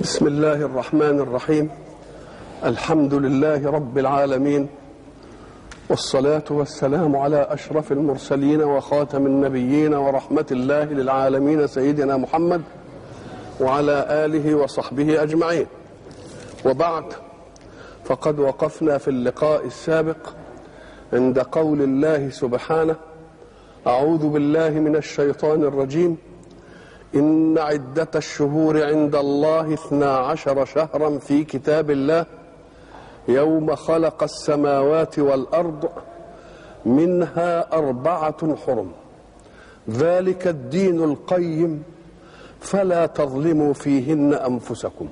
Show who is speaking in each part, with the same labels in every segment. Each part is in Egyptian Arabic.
Speaker 1: بسم الله الرحمن الرحيم الحمد لله رب العالمين والصلاة والسلام على أشرف المرسلين وخاتم النبيين ورحمة الله للعالمين سيدنا محمد وعلى آله وصحبه أجمعين وبعد فقد وقفنا في اللقاء السابق عند قول الله سبحانه أعوذ بالله من الشيطان الرجيم إن عدة الشهور عند الله اثنا عشر شهرا في كتاب الله يوم خلق السماوات والأرض منها أربعة حرم ذلك الدين القيم فلا تظلموا فيهن أنفسكم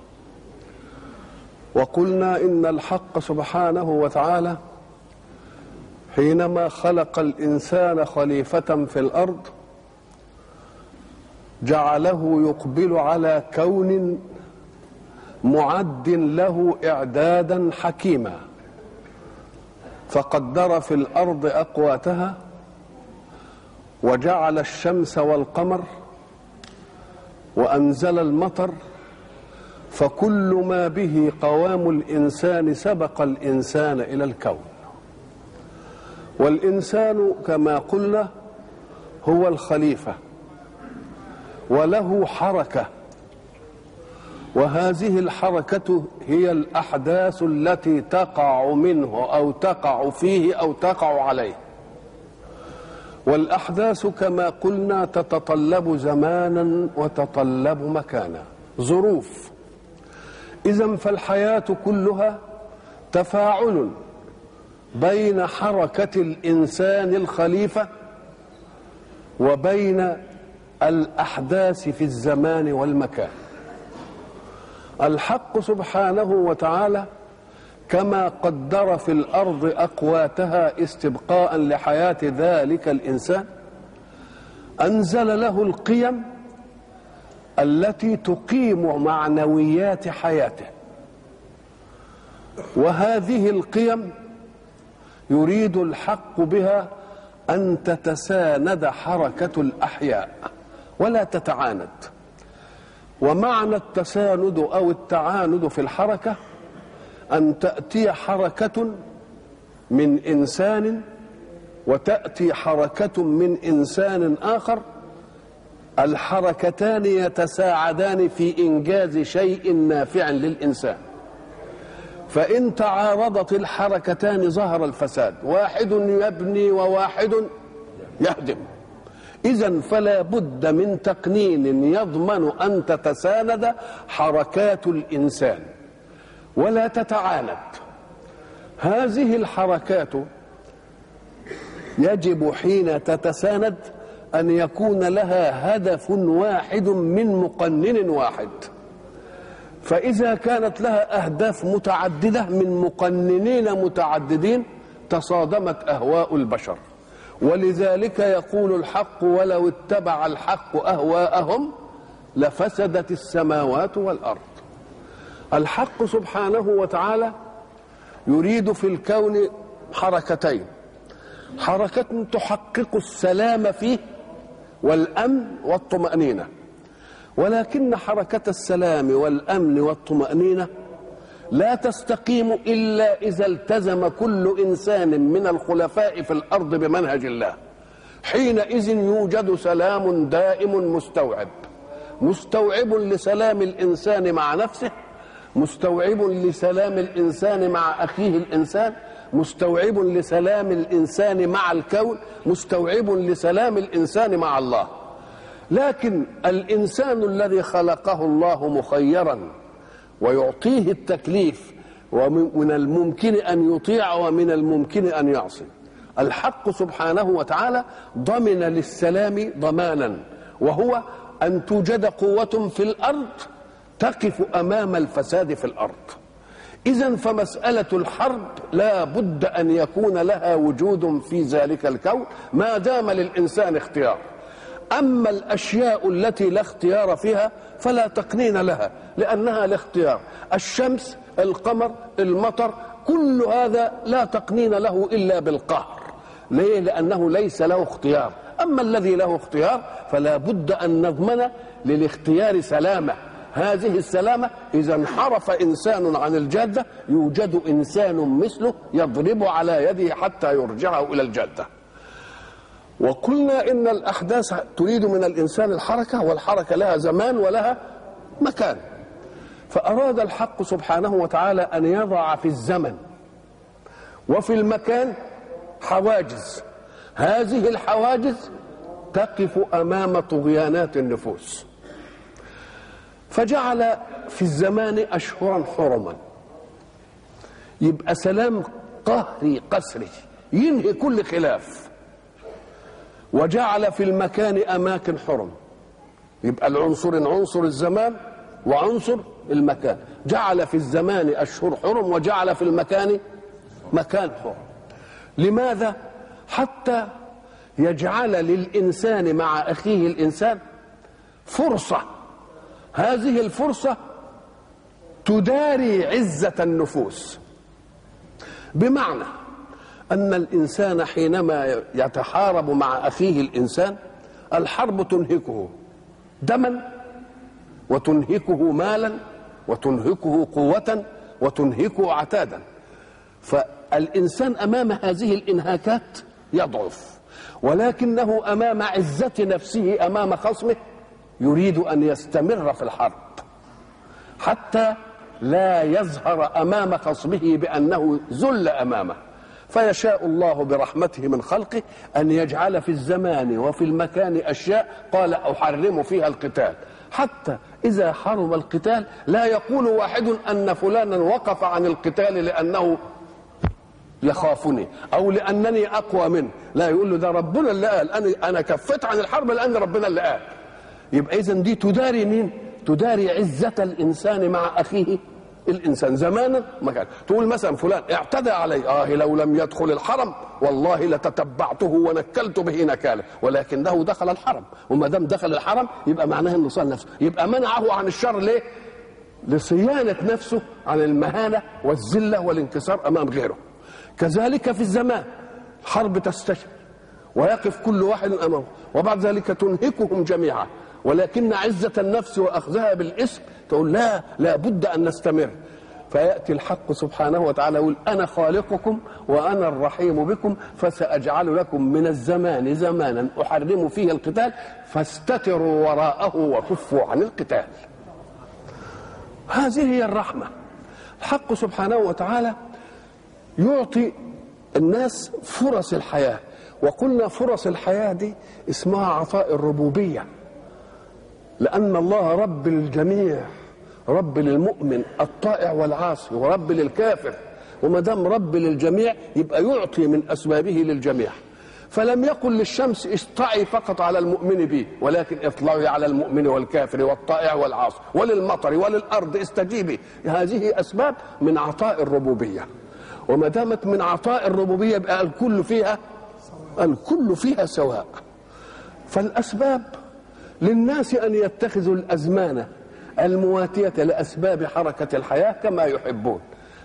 Speaker 1: وقلنا إن الحق سبحانه وتعالى حينما خلق الإنسان خليفة في الأرض جعله يقبل على كون معد له اعدادا حكيما فقدر في الارض اقواتها وجعل الشمس والقمر وانزل المطر فكل ما به قوام الانسان سبق الانسان الى الكون والانسان كما قلنا هو الخليفه وله حركه وهذه الحركه هي الاحداث التي تقع منه او تقع فيه او تقع عليه والاحداث كما قلنا تتطلب زمانا وتطلب مكانا ظروف اذا فالحياه كلها تفاعل بين حركه الانسان الخليفه وبين الاحداث في الزمان والمكان الحق سبحانه وتعالى كما قدر في الارض اقواتها استبقاء لحياه ذلك الانسان انزل له القيم التي تقيم معنويات حياته وهذه القيم يريد الحق بها ان تتساند حركه الاحياء ولا تتعاند ومعنى التساند او التعاند في الحركه ان تاتي حركه من انسان وتاتي حركه من انسان اخر الحركتان يتساعدان في انجاز شيء نافع للانسان فان تعارضت الحركتان ظهر الفساد واحد يبني وواحد يهدم إذا فلا بد من تقنين يضمن أن تتساند حركات الإنسان ولا تتعاند هذه الحركات يجب حين تتساند أن يكون لها هدف واحد من مقنن واحد فإذا كانت لها أهداف متعددة من مقننين متعددين تصادمت أهواء البشر ولذلك يقول الحق ولو اتبع الحق اهواءهم لفسدت السماوات والارض الحق سبحانه وتعالى يريد في الكون حركتين حركه تحقق السلام فيه والامن والطمانينه ولكن حركه السلام والامن والطمانينه لا تستقيم الا اذا التزم كل انسان من الخلفاء في الارض بمنهج الله حينئذ يوجد سلام دائم مستوعب مستوعب لسلام الانسان مع نفسه مستوعب لسلام الانسان مع اخيه الانسان مستوعب لسلام الانسان مع الكون مستوعب لسلام الانسان مع الله لكن الانسان الذي خلقه الله مخيرا ويعطيه التكليف ومن الممكن ان يطيع ومن الممكن ان يعصي الحق سبحانه وتعالى ضمن للسلام ضمانا وهو ان توجد قوه في الارض تقف امام الفساد في الارض اذا فمساله الحرب لا بد ان يكون لها وجود في ذلك الكون ما دام للانسان اختيار اما الاشياء التي لا اختيار فيها فلا تقنين لها لانها الاختيار الشمس القمر المطر كل هذا لا تقنين له الا بالقهر ليه لانه ليس له اختيار اما الذي له اختيار فلا بد ان نضمن للاختيار سلامه هذه السلامة إذا انحرف إنسان عن الجادة يوجد إنسان مثله يضرب على يده حتى يرجعه إلى الجادة وقلنا إن الأحداث تريد من الإنسان الحركة والحركة لها زمان ولها مكان فأراد الحق سبحانه وتعالى أن يضع في الزمن وفي المكان حواجز هذه الحواجز تقف امام طغيانات النفوس فجعل في الزمان اشهرا حرما يبقى سلام قهري قسري ينهي كل خلاف وجعل في المكان اماكن حرم يبقى العنصر عنصر الزمان وعنصر المكان جعل في الزمان اشهر حرم وجعل في المكان مكان حرم لماذا حتى يجعل للإنسان مع أخيه الإنسان فرصة هذه الفرصة تداري عزة النفوس بمعنى أن الإنسان حينما يتحارب مع أخيه الإنسان الحرب تنهكه دما وتنهكه مالا وتنهكه قوة وتنهكه عتادا فالإنسان أمام هذه الإنهاكات يضعف ولكنه امام عزه نفسه امام خصمه يريد ان يستمر في الحرب حتى لا يظهر امام خصمه بانه ذل امامه فيشاء الله برحمته من خلقه ان يجعل في الزمان وفي المكان اشياء قال احرم فيها القتال حتى اذا حرم القتال لا يقول واحد ان فلانا وقف عن القتال لانه يخافني او لانني اقوى منه لا يقول له ده ربنا اللي قال انا انا كفيت عن الحرب لان ربنا اللي قال يبقى اذا دي تداري مين تداري عزه الانسان مع اخيه الانسان زمانا مكان تقول مثلا فلان اعتدى علي اه لو لم يدخل الحرم والله لتتبعته ونكلت به نكاله ولكنه دخل الحرم وما دام دخل الحرم يبقى معناه انه صان نفسه يبقى منعه عن الشر ليه لصيانه نفسه عن المهانه والذله والانكسار امام غيره كذلك في الزمان حرب تستشر ويقف كل واحد امامه وبعد ذلك تنهكهم جميعا ولكن عزة النفس وأخذها بالاسم تقول لا لا بد أن نستمر فيأتي الحق سبحانه وتعالى يقول أنا خالقكم وأنا الرحيم بكم فسأجعل لكم من الزمان زمانا أحرم فيه القتال فاستتروا وراءه وكفوا عن القتال هذه هي الرحمة الحق سبحانه وتعالى يعطي الناس فرص الحياة وقلنا فرص الحياة دي اسمها عطاء الربوبية لأن الله رب الجميع رب للمؤمن الطائع والعاصي ورب للكافر وما دام رب للجميع يبقى يعطي من أسبابه للجميع فلم يقل للشمس اطلعي فقط على المؤمن به ولكن اطلعي على المؤمن والكافر والطائع والعاصي وللمطر وللأرض استجيبي هذه أسباب من عطاء الربوبية وما دامت من عطاء الربوبيه يبقى الكل فيها الكل فيها سواء فالاسباب للناس ان يتخذوا الازمان المواتيه لاسباب حركه الحياه كما يحبون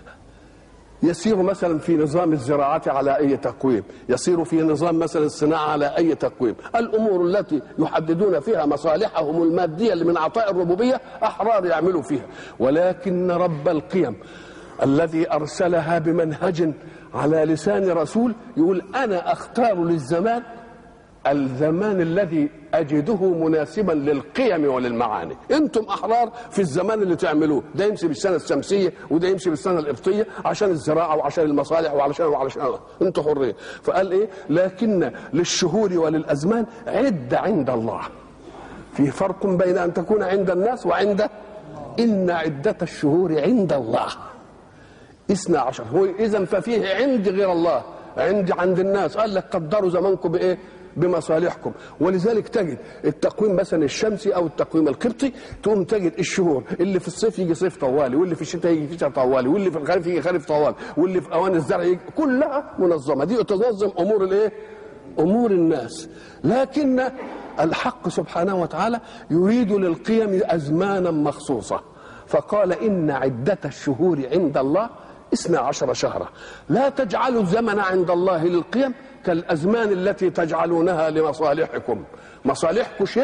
Speaker 1: يسير مثلا في نظام الزراعة على أي تقويم يسير في نظام مثلا الصناعة على أي تقويم الأمور التي يحددون فيها مصالحهم المادية اللي من عطاء الربوبية أحرار يعملوا فيها ولكن رب القيم الذي ارسلها بمنهج على لسان رسول يقول انا اختار للزمان الزمان الذي اجده مناسبا للقيم وللمعاني انتم احرار في الزمان اللي تعملوه ده يمشي بالسنه الشمسيه وده يمشي بالسنه القبطيه عشان الزراعه وعشان المصالح وعلشان وعلشان انتم حرين فقال ايه لكن للشهور وللازمان عده عند الله في فرق بين ان تكون عند الناس وعند ان عده الشهور عند الله اثنا عشر هو اذا ففيه عند غير الله عند عند الناس قال لك قدروا زمانكم بايه بمصالحكم ولذلك تجد التقويم مثلا الشمسي او التقويم القبطي تقوم تجد الشهور اللي في الصيف يجي صيف طوالي واللي في الشتاء يجي شتاء طوالي واللي في الخريف يجي خريف طوالي واللي في اوان الزرع يجي كلها منظمه دي تنظم امور الايه امور الناس لكن الحق سبحانه وتعالى يريد للقيم ازمانا مخصوصه فقال ان عده الشهور عند الله اثنا عشر شهرا لا تجعلوا الزمن عند الله للقيم كالأزمان التي تجعلونها لمصالحكم مصالحكم شيء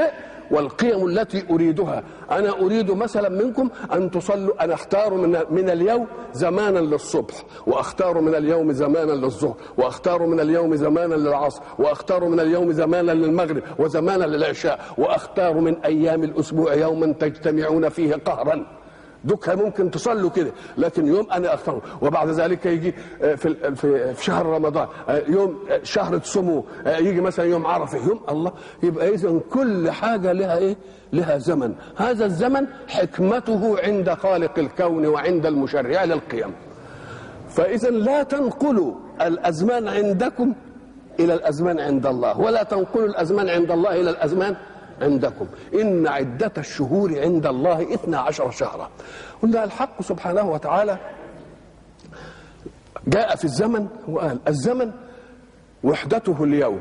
Speaker 1: والقيم التي اريدها انا اريد مثلا منكم ان تصلوا انا اختار من من اليوم زمانا للصبح واختار من اليوم زمانا للظهر واختار من اليوم زمانا للعصر واختار من اليوم زمانا للمغرب وزمانا للعشاء واختار من ايام الاسبوع يوما تجتمعون فيه قهرا دوكها ممكن تصلوا كده لكن يوم انا اختار وبعد ذلك يجي آه، في ال- في في شهر رمضان آه، يوم آه، شهر تصوموا آه، يجي مثلا يوم عرفه يوم الله يبقى اذا كل حاجه لها ايه؟ لها زمن هذا الزمن حكمته عند خالق الكون وعند المشرع للقيم فاذا لا تنقلوا الازمان عندكم الى الازمان عند الله ولا تنقلوا الازمان عند الله الى الازمان عندكم ان عده الشهور عند الله اثنا عشر شهرا قلنا الحق سبحانه وتعالى جاء في الزمن وقال الزمن وحدته اليوم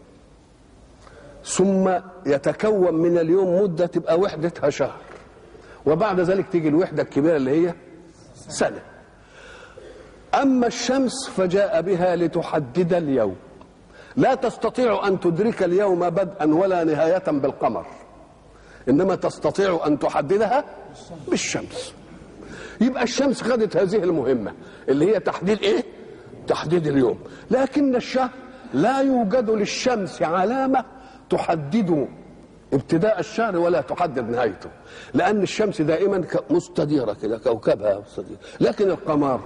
Speaker 1: ثم يتكون من اليوم مده تبقى وحدتها شهر وبعد ذلك تيجي الوحده الكبيره اللي هي سنه أما الشمس فجاء بها لتحدد اليوم لا تستطيع أن تدرك اليوم بدءا ولا نهاية بالقمر إنما تستطيع أن تحددها بالشمس يبقى الشمس خدت هذه المهمة اللي هي تحديد إيه؟ تحديد اليوم لكن الشهر لا يوجد للشمس علامة تحدد ابتداء الشهر ولا تحدد نهايته لأن الشمس دائما ك- مستديرة كده كوكبها مستدير لكن القمر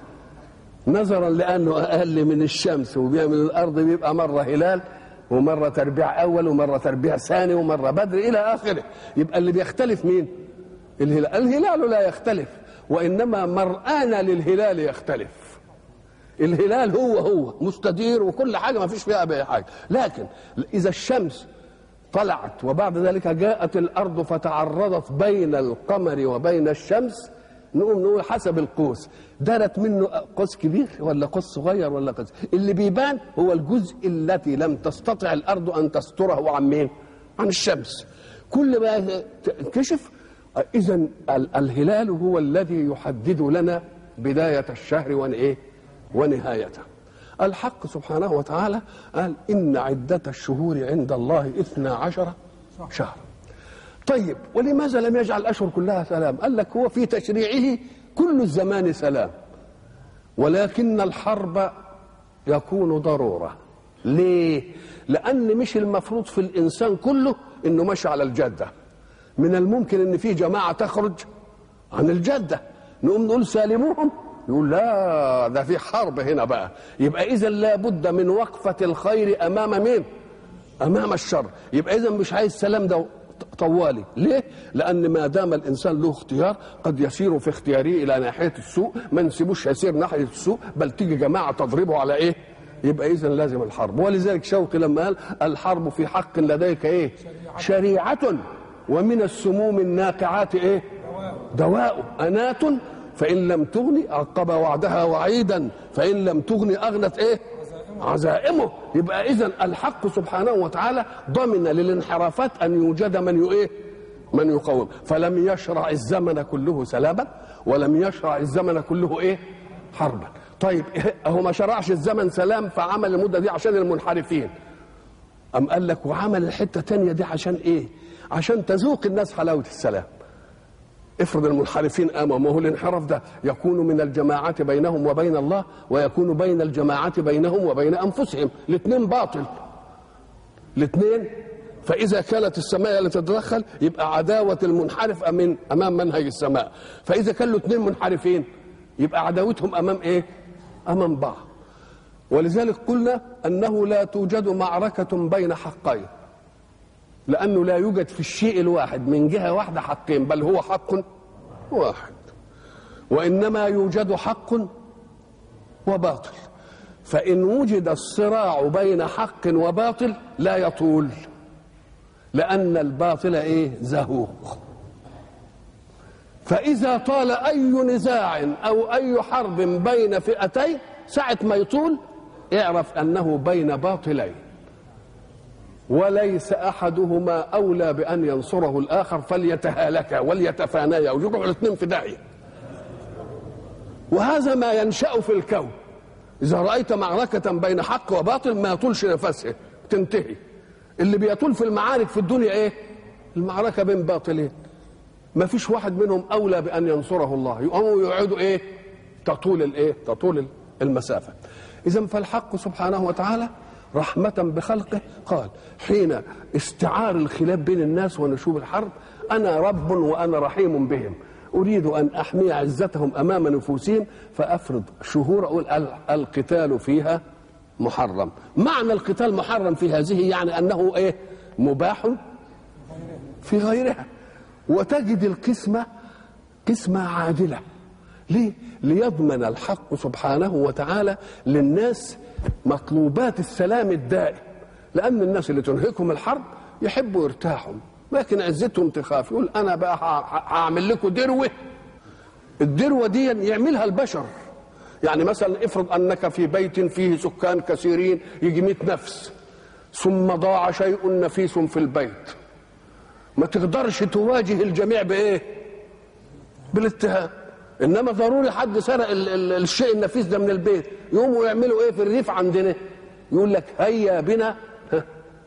Speaker 1: نظرا لانه اقل من الشمس وبيعمل الارض بيبقى مره هلال ومره تربيع اول ومره تربيع ثاني ومره بدر الى اخره يبقى اللي بيختلف مين الهلال الهلال لا يختلف وانما مرآنا للهلال يختلف الهلال هو هو مستدير وكل حاجه ما فيش فيها بأي حاجه لكن اذا الشمس طلعت وبعد ذلك جاءت الارض فتعرضت بين القمر وبين الشمس نقوم نقول حسب القوس دارت منه قوس كبير ولا قوس صغير ولا قوس اللي بيبان هو الجزء التي لم تستطع الارض ان تستره عن مين عن الشمس كل ما تنكشف اذا الهلال هو الذي يحدد لنا بدايه الشهر وان ايه ونهايته الحق سبحانه وتعالى قال إن عدة الشهور عند الله إثنا عشر شهر طيب ولماذا لم يجعل الأشهر كلها سلام قال لك هو في تشريعه كل الزمان سلام ولكن الحرب يكون ضرورة ليه لأن مش المفروض في الإنسان كله إنه ماشي على الجدة من الممكن إن في جماعة تخرج عن الجدة نقوم نقول سالموهم يقول لا ده في حرب هنا بقى يبقى اذا لابد من وقفه الخير امام مين امام الشر يبقى اذا مش عايز سلام ده طوالي ليه لان ما دام الانسان له اختيار قد يسير في اختياره الى ناحيه السوء ما نسيبوش يسير ناحيه السوء بل تيجي جماعه تضربه على ايه يبقى اذا لازم الحرب ولذلك شوقي لما قال الحرب في حق لديك ايه شريعه ومن السموم الناقعات ايه دواء أنات فإن لم تغني عقب وعدها وعيدا فإن لم تغني أغنت إيه عزائمه يبقى إذا الحق سبحانه وتعالى ضمن للانحرافات أن يوجد من ي- إيه من يقاوم فلم يشرع الزمن كله سلاما ولم يشرع الزمن كله إيه حربا طيب هو ما شرعش الزمن سلام فعمل المدة دي عشان المنحرفين أم قال لك وعمل الحتة تانية دي عشان إيه عشان تذوق الناس حلاوة السلام افرض المنحرفين امامه ما هو الانحراف ده يكون من الجماعات بينهم وبين الله ويكون بين الجماعات بينهم وبين انفسهم الاثنين باطل الاثنين فاذا كانت السماء اللي تتدخل يبقى عداوه المنحرف امين امام منهج السماء فاذا كانوا الاثنين منحرفين يبقى عداوتهم امام ايه امام بعض ولذلك قلنا انه لا توجد معركه بين حقين لأنه لا يوجد في الشيء الواحد من جهة واحدة حقين بل هو حق واحد وإنما يوجد حق وباطل فإن وجد الصراع بين حق وباطل لا يطول لأن الباطل إيه زهوق فإذا طال أي نزاع أو أي حرب بين فئتين ساعة ما يطول اعرف أنه بين باطلين وليس احدهما اولى بان ينصره الاخر فليتهالكا وليتفانيا ويقعوا الاثنين في داهيه وهذا ما ينشا في الكون اذا رايت معركه بين حق وباطل ما يطولش نفسها تنتهي اللي بيطول في المعارك في الدنيا ايه المعركه بين باطلين ما فيش واحد منهم اولى بان ينصره الله يقوموا يقعدوا ايه تطول الايه تطول المسافه اذا فالحق سبحانه وتعالى رحمة بخلقه قال حين استعار الخلاف بين الناس ونشوب الحرب أنا رب وأنا رحيم بهم أريد أن أحمي عزتهم أمام نفوسهم فأفرض شهور أقول القتال فيها محرم معنى القتال محرم في هذه يعني أنه إيه مباح في غيرها وتجد القسمة قسمة عادلة ليه؟ ليضمن الحق سبحانه وتعالى للناس مطلوبات السلام الدائم لأن الناس اللي تنهكهم الحرب يحبوا يرتاحوا لكن عزتهم تخاف يقول أنا بقى هعمل لكم دروة الدروة دي يعملها البشر يعني مثلا افرض أنك في بيت فيه سكان كثيرين يجي 100 نفس ثم ضاع شيء نفيس في البيت ما تقدرش تواجه الجميع بايه بالاتهام انما ضروري حد سرق ال- ال- الشيء النفيس ده من البيت يقوموا يعملوا ايه في الريف عندنا يقول لك هيا بنا ها،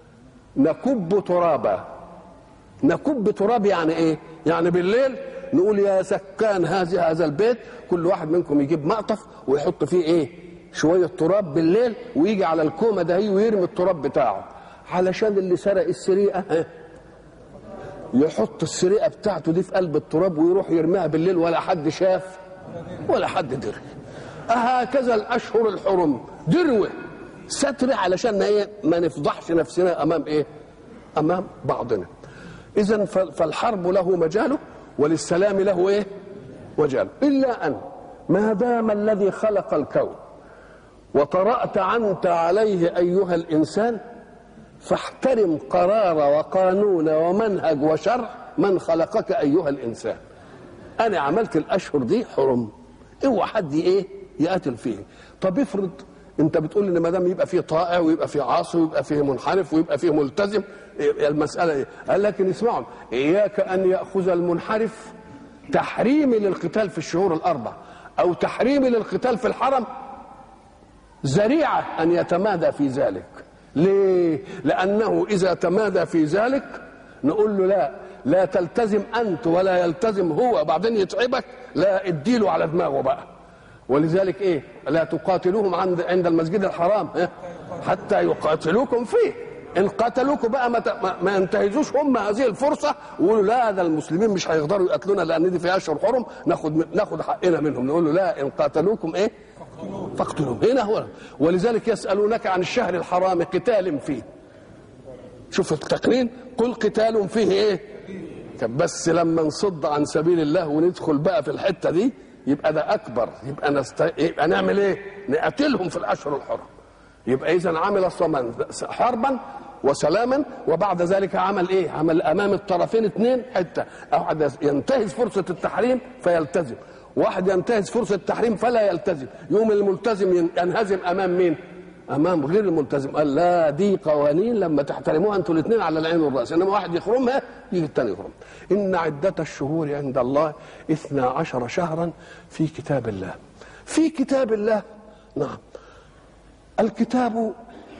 Speaker 1: نكب ترابا نكب تراب يعني ايه يعني بالليل نقول يا سكان هذه هذا البيت كل واحد منكم يجيب مقطف ويحط فيه ايه شويه تراب بالليل ويجي على الكومه ده هي ويرمي التراب بتاعه علشان اللي سرق السرقه ها يحط السرقه بتاعته دي في قلب التراب ويروح يرميها بالليل ولا حد شاف ولا حد دري هكذا الاشهر الحرم دروه ستر علشان ايه ما نفضحش نفسنا امام ايه امام بعضنا اذا فالحرب له مجاله وللسلام له ايه وجاله الا ان ما دام الذي خلق الكون وطرأت عنت عليه ايها الانسان فاحترم قرار وقانون ومنهج وشرع من خلقك ايها الانسان انا عملت الاشهر دي حرم اوعى حد ايه يقاتل فيه طب افرض انت بتقول ان ما دام يبقى فيه طائع ويبقى فيه عاصي ويبقى فيه منحرف ويبقى فيه ملتزم إيه المساله ايه قال لكن اسمعوا اياك ان ياخذ المنحرف تحريمي للقتال في الشهور الاربع او تحريمي للقتال في الحرم ذريعه ان يتمادى في ذلك ليه لانه اذا تمادى في ذلك نقول له لا لا تلتزم انت ولا يلتزم هو بعدين يتعبك لا اديله على دماغه بقى ولذلك ايه لا تقاتلوهم عند عند المسجد الحرام إيه؟ حتى يقاتلوكم فيه ان قتلوكم بقى ما, ت- ما, ما ينتهزوش هم هذه الفرصه ويقولوا لا ده المسلمين مش هيقدروا يقتلونا لان دي في اشهر حرم ناخد ناخد حقنا منهم نقول له لا ان قاتلوكم ايه فاقتلوهم هنا هو ولذلك يسالونك عن الشهر الحرام قتال فيه شوف التقرين قل قتال فيه ايه طب بس لما نصد عن سبيل الله وندخل بقى في الحته دي يبقى ده اكبر يبقى نست... يبقى نعمل ايه نقاتلهم في الاشهر الحرم يبقى اذا عمل صوما حربا وسلاما وبعد ذلك عمل ايه عمل امام الطرفين اثنين حته واحد ينتهز فرصه التحريم فيلتزم واحد ينتهز فرصه التحريم فلا يلتزم يوم الملتزم ينهزم امام مين امام غير الملتزم قال لا دي قوانين لما تحترموها انتوا الاثنين على العين والراس انما واحد يخرمها يجي الثاني يخرم ان عده الشهور عند الله اثنا عشر شهرا في كتاب الله في كتاب الله نعم الكتاب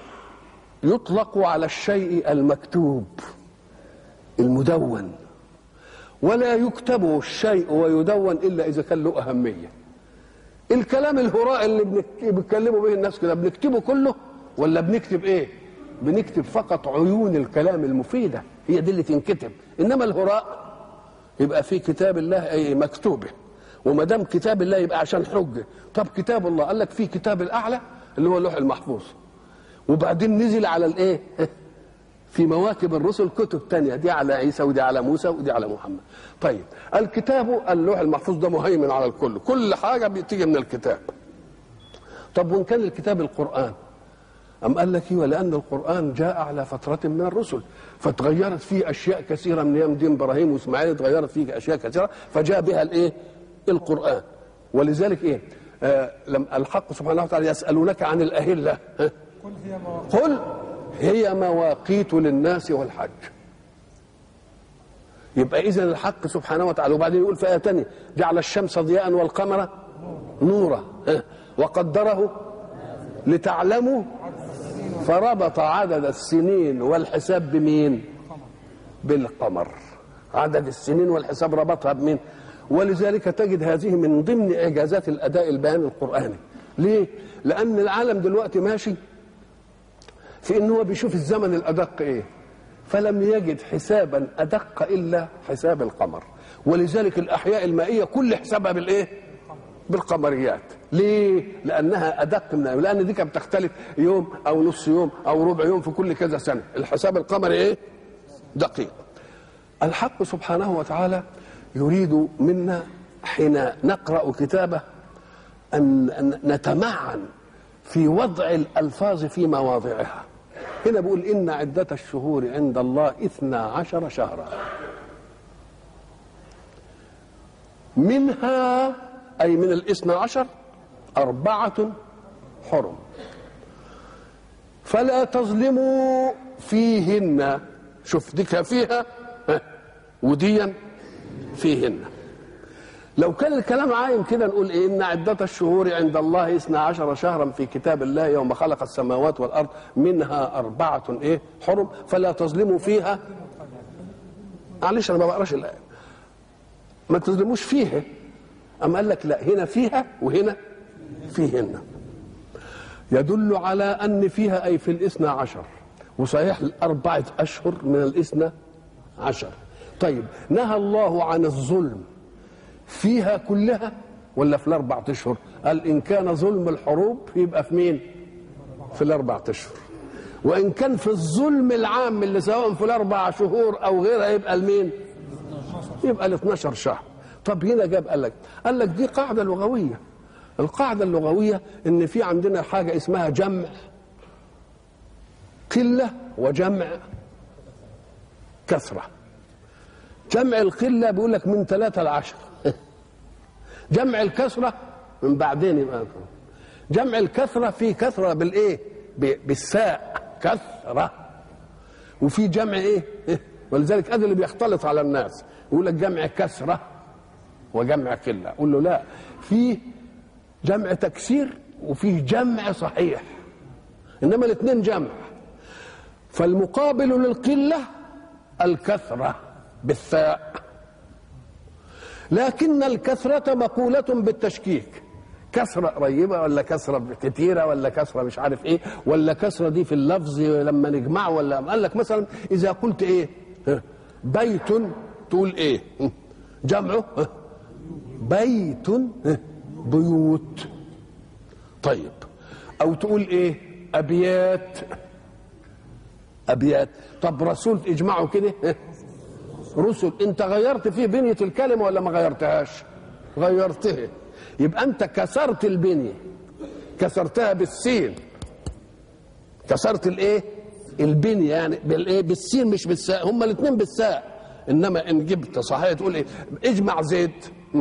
Speaker 1: يطلق على الشيء المكتوب المدون ولا يكتب الشيء ويدون الا اذا كان له اهميه الكلام الهراء اللي بنك- بيتكلموا به الناس كده بنكتبه كله ولا بنكتب ايه بنكتب فقط عيون الكلام المفيده هي دي اللي تنكتب انما الهراء يبقى في كتاب الله اي مكتوبه وما دام كتاب الله يبقى عشان حجه طب كتاب الله قال لك في كتاب الاعلى اللي هو اللوح المحفوظ وبعدين نزل على الايه في مواكب الرسل كتب تانية دي على عيسى ودي على موسى ودي على محمد طيب الكتاب اللوح المحفوظ ده مهيمن على الكل كل حاجة بتيجي من الكتاب طب وان كان الكتاب القرآن أم قال لك ايوه لأن القرآن جاء على فترة من الرسل فتغيرت فيه أشياء كثيرة من أيام دين إبراهيم وإسماعيل تغيرت فيه أشياء كثيرة فجاء بها الإيه؟ القرآن ولذلك إيه؟ آه لم الحق سبحانه وتعالى يسألونك عن الأهلة ها؟ قل هي مواقيت للناس والحج يبقى اذا الحق سبحانه وتعالى وبعدين يقول في ايه ثانيه جعل الشمس ضياء والقمر نورا ها، وقدره لتعلموا فربط عدد السنين والحساب بمين بالقمر عدد السنين والحساب ربطها بمين ولذلك تجد هذه من ضمن اعجازات الاداء البياني القراني ليه لان العالم دلوقتي ماشي في ان هو بيشوف الزمن الادق ايه فلم يجد حسابا ادق الا حساب القمر ولذلك الاحياء المائيه كل حسابها بالايه بالقمريات ليه لانها ادق من لان دي كانت بتختلف يوم او نص يوم او ربع يوم في كل كذا سنه الحساب القمري ايه دقيق الحق سبحانه وتعالى يريد منا حين نقرا كتابه ان أن نتمعن في وضع الالفاظ في مواضعها هنا بيقول ان عده الشهور عند الله اثنا عشر شهرا منها أي من الاثنى عشر أربعة حرم فلا تظلموا فيهن شوف دي فيها وديا فيهن لو كان الكلام عايم كده نقول إيه إن عدة الشهور عند الله اثنا عشر شهرا في كتاب الله يوم خلق السماوات والأرض منها أربعة إيه حرم فلا تظلموا فيها معلش أنا ما بقراش الآية ما تظلموش فيها أم قال لك لا هنا فيها وهنا فيهن يدل على أن فيها أي في الاثنى عشر وصحيح الأربعة أشهر من الاثنى عشر طيب نهى الله عن الظلم فيها كلها ولا في الأربعة أشهر قال إن كان ظلم الحروب يبقى في مين في الأربعة أشهر وإن كان في الظلم العام اللي سواء في الأربع شهور أو غيرها يبقى المين يبقى ال 12 شهر طب هنا جاب قال لك قال لك دي قاعده لغويه القاعده اللغويه ان في عندنا حاجه اسمها جمع قله وجمع كثره جمع القله بيقول لك من ثلاثه لعشره جمع الكثره من بعدين يبقى جمع الكثره في كثره بالايه بالساء كثره وفي جمع ايه ولذلك هذا اللي بيختلط على الناس يقول لك جمع كثره وجمع قله اقول له لا في جمع تكسير وفيه جمع صحيح انما الاثنين جمع فالمقابل للقله الكثره بالثاء لكن الكثرة مقولة بالتشكيك كثرة قريبة ولا كثرة كتيرة ولا كثرة مش عارف ايه ولا كثرة دي في اللفظ لما نجمعه ولا قال لك مثلا إذا قلت ايه بيت تقول ايه جمعه بيت بيوت طيب او تقول ايه ابيات ابيات طب رسول اجمعه كده رسل انت غيرت فيه بنيه الكلمه ولا ما غيرتهاش غيرتها يبقى انت كسرت البنيه كسرتها بالسين كسرت الايه البنيه يعني بالايه بالسين مش بالساء هما الاثنين بالساء انما ان جبت صحيح تقول ايه اجمع زيد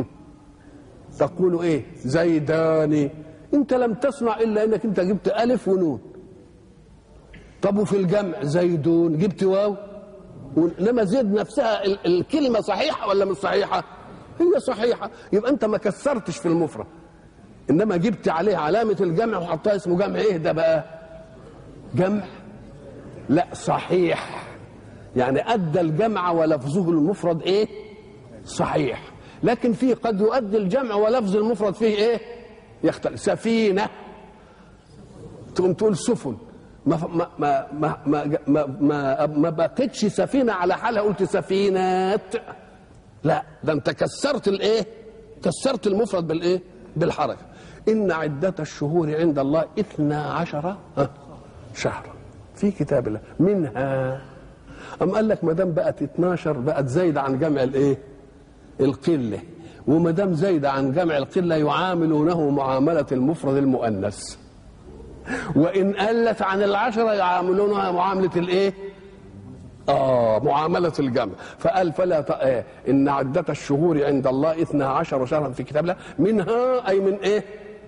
Speaker 1: تقول ايه زيداني انت لم تصنع الا انك انت جبت الف ونون طب وفي الجمع زيدون جبت واو انما زيد نفسها ال- الكلمه صحيحه ولا مش صحيحه هي صحيحه يبقى انت ما كسرتش في المفرد انما جبت عليه علامه الجمع وحطها اسمه جمع ايه ده بقى جمع لا صحيح يعني ادى الجمع ولفظه المفرد ايه صحيح لكن فيه قد يؤدي الجمع ولفظ المفرد فيه ايه يختلف سفينه تقوم تقول سفن ما ما ما ما ما ما, ما, ما بقتش سفينه على حالها قلت سفينات لا ده انت كسرت الايه كسرت المفرد بالايه بالحركه ان عده الشهور عند الله اثنا عشر ها، شهرا في كتاب الله منها أم قال لك ما دام بقت 12 بقت زايده عن جمع الايه القله وما دام زايده عن جمع القله يعاملونه معامله المفرد المؤنث وان قلت عن العشره يعاملونها معامله الايه آه معاملة الجمع فقال فلا ت... آه إن عدة الشهور عند الله إثنا عشر شهرا في كتاب الله منها أي من إيه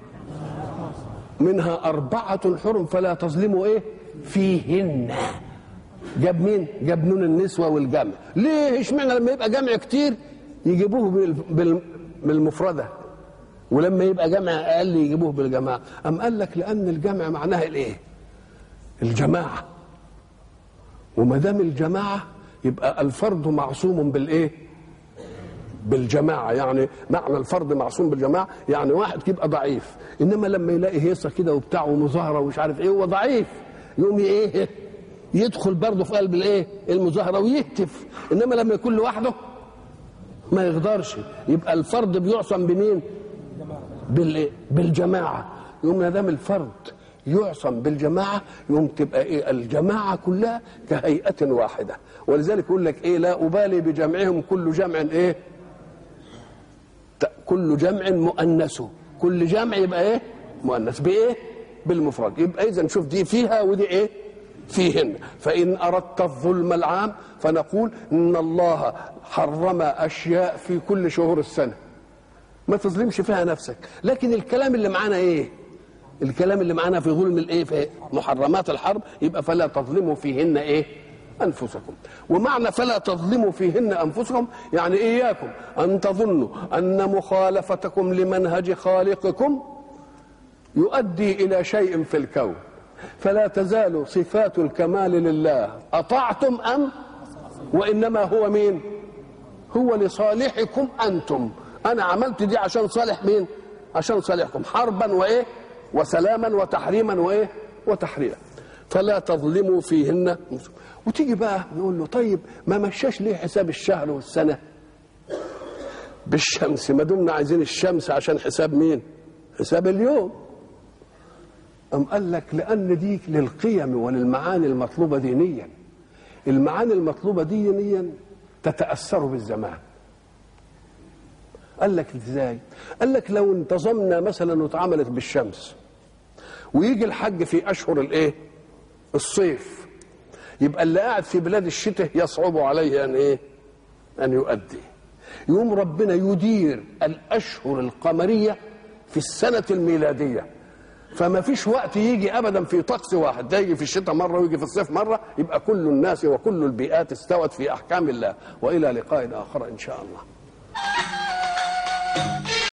Speaker 1: منها أربعة حرم فلا تظلموا إيه فيهن جاب مين جاب نون النسوة والجمع ليه اشمعنى لما يبقى جمع كتير يجيبوه بال... بال... بالمفردة ولما يبقى جمع أقل يجيبوه بالجماعة أم قال لك لأن الجمع معناها الإيه الجماعة وما دام الجماعه يبقى الفرد معصوم بالايه بالجماعة يعني معنى الفرد معصوم بالجماعة يعني واحد يبقى ضعيف إنما لما يلاقي هيصة كده وبتاع ومظاهرة ومش عارف إيه هو ضعيف يقوم إيه يدخل برضه في قلب الإيه المظاهرة ويهتف إنما لما يكون لوحده ما يقدرش يبقى الفرد بيعصم بمين بالإيه بالجماعة يقوم ما دام الفرد يعصم بالجماعة يقوم تبقى إيه الجماعة كلها كهيئة واحدة ولذلك يقول لك إيه لا أبالي بجمعهم كل جمع إيه كل جمع مؤنث كل جمع يبقى ايه مؤنث بايه بالمفرد يبقى اذا شوف دي فيها ودي ايه فيهن فان اردت الظلم العام فنقول ان الله حرم اشياء في كل شهور السنه ما تظلمش فيها نفسك لكن الكلام اللي معانا ايه الكلام اللي معانا في ظلم الايه في محرمات الحرب يبقى فلا تظلموا فيهن ايه انفسكم ومعنى فلا تظلموا فيهن انفسكم يعني اياكم ان تظنوا ان مخالفتكم لمنهج خالقكم يؤدي الى شيء في الكون فلا تزال صفات الكمال لله اطعتم ام وانما هو مين هو لصالحكم انتم انا عملت دي عشان صالح مين عشان صالحكم حربا وايه وسلاما وتحريما وايه وتحريرا فلا تظلموا فيهن وتيجي بقى نقول له طيب ما مشاش ليه حساب الشهر والسنه بالشمس ما دمنا عايزين الشمس عشان حساب مين حساب اليوم أم قال لك لأن دي للقيم وللمعاني المطلوبة دينيا المعاني المطلوبة دينيا تتأثر بالزمان قال لك ازاي قال لك لو انتظمنا مثلا واتعملت بالشمس ويجي الحج في اشهر الايه الصيف يبقى اللي قاعد في بلاد الشتاء يصعب عليه ان ايه ان يؤدي يوم ربنا يدير الاشهر القمريه في السنه الميلاديه فما فيش وقت يجي ابدا في طقس واحد ده يجي في الشتاء مره ويجي في الصيف مره يبقى كل الناس وكل البيئات استوت في احكام الله والى لقاء اخر ان شاء الله